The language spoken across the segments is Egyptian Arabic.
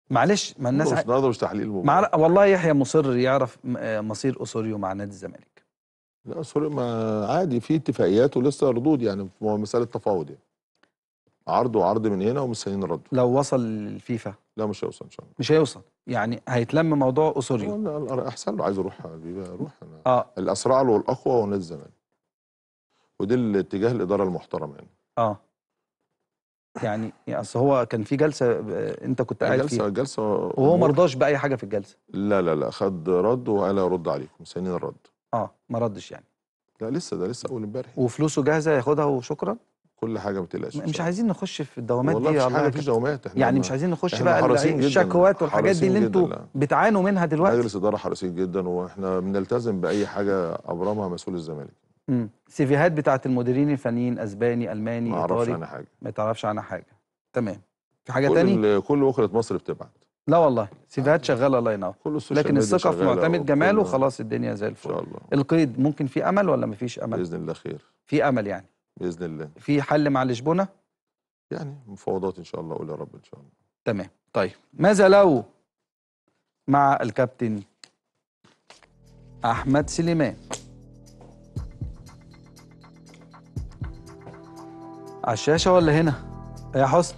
معلش ما الناس مش ع... النهارده مش تحليل مباراة. مع... والله يحيى مصر يعرف م- آه، مصير اسوريو مع نادي الزمالك لا سوري ما عادي في اتفاقيات ولسه ردود يعني هو مساله تفاوض يعني عرض وعرض من هنا ومستنيين الرد لو وصل للفيفا لا مش هيوصل ان شاء الله مش هيوصل يعني هيتلم موضوع اسوريو هو أنا- أنا احسن له عايز اروح بيبقى اروح انا اه الاسرع له والاقوى هو نادي الزمالك ودي الاتجاه الاداره المحترمه يعني اه يعني يعني اصل هو كان في جلسه آه، انت كنت قاعد جلسه فيها جلسه وهو ما رضاش باي حاجه في الجلسه لا لا لا خد رد وقال هيرد عليكم مستنيين الرد اه ما ردش يعني لا لسه ده لسه اول امبارح وفلوسه جاهزه ياخدها وشكرا كل حاجه ما تقلقش إن مش شاء عايزين نخش في الدوامات الله. دي والله يا مفيش الله حاجه يا مفيش كابتن. دوامات احنا يعني ما- مش عايزين نخش إحنا بقى حريصين الع- جداً. الشكوات والحاجات دي اللي حريصين انتوا جداً، لا. بتعانوا منها دلوقتي مجلس اداره حريصين جدا واحنا بنلتزم باي حاجه ابرمها مسؤول الزمالك مم. سيفيهات بتاعت المديرين الفنيين اسباني الماني ما اعرفش ايطالي عنها حاجه ما تعرفش عنها حاجه تمام في حاجه تاني كل كل وكاله مصر بتبعت لا والله سيفيهات شغاله الله ينور كل السوشيال لكن ميديا الثقه في شغالة معتمد جمال وكل- وخلاص الدنيا زي ان الفل شاء الله القيد ممكن في امل ولا مفيش امل باذن الله خير في امل يعني باذن الله في حل مع لشبونه يعني مفاوضات ان شاء الله قول يا رب ان شاء الله تمام طيب ماذا لو مع الكابتن احمد سليمان على الشاشه ولا هنا يا حسني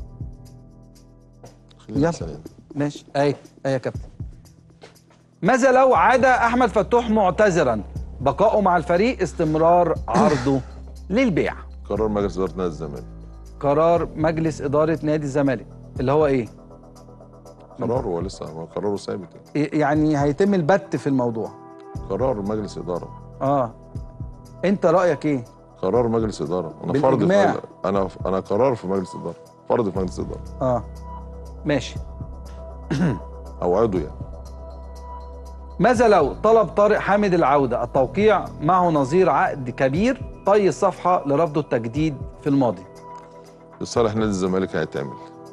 خلينا يلا. سلام ماشي اي اي يا كابتن ماذا لو عاد احمد فتوح معتذرا بقاؤه مع الفريق استمرار عرضه للبيع قرار مجلس اداره نادي الزمالك قرار مجلس اداره نادي الزمالك اللي هو ايه قرار هو لسه ما قراره ثابت يعني. إيه- يعني هيتم البت في الموضوع قرار مجلس اداره اه انت رايك ايه قرار مجلس اداره انا فرد بالإجماع. في انا انا قرار في مجلس اداره فرد في مجلس اداره اه ماشي او عضو يعني ماذا لو طلب طارق حامد العوده التوقيع معه نظير عقد كبير طي الصفحه لرفضه التجديد في الماضي لصالح نادي الزمالك هيتعمل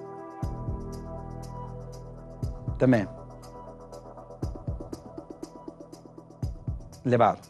تمام اللي بعده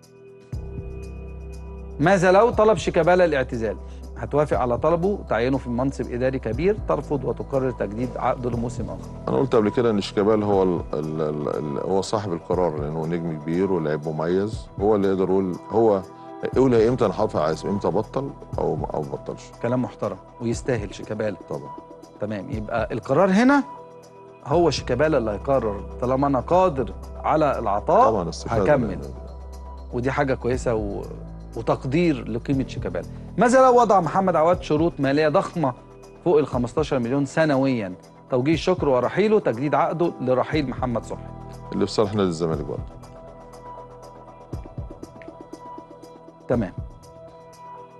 ماذا لو طلب شيكابالا الاعتزال هتوافق على طلبه تعيينه في منصب اداري كبير ترفض وتقرر تجديد عقده لموسم اخر انا قلت قبل كده ان شيكابالا هو ال ال ال ال هو صاحب القرار لانه نجم كبير ولاعب مميز هو اللي يقدر يقول هو يقول هي امتى انا هرفع على اسم امتى ابطل او او ما ابطلش كلام محترم ويستاهل شيكابالا طبعا تمام يبقى القرار هنا هو شيكابالا اللي هيقرر طالما انا قادر على العطاء طبعا استفاده هكمل ودي حاجه كويسه و... وتقدير لقيمه شيكابالا ماذا لو وضع محمد عواد شروط ماليه ضخمه فوق ال 15 مليون سنويا توجيه الشكر ورحيله تجديد عقده لرحيل محمد صبحي اللي في صالح نادي الزمالك برضه تمام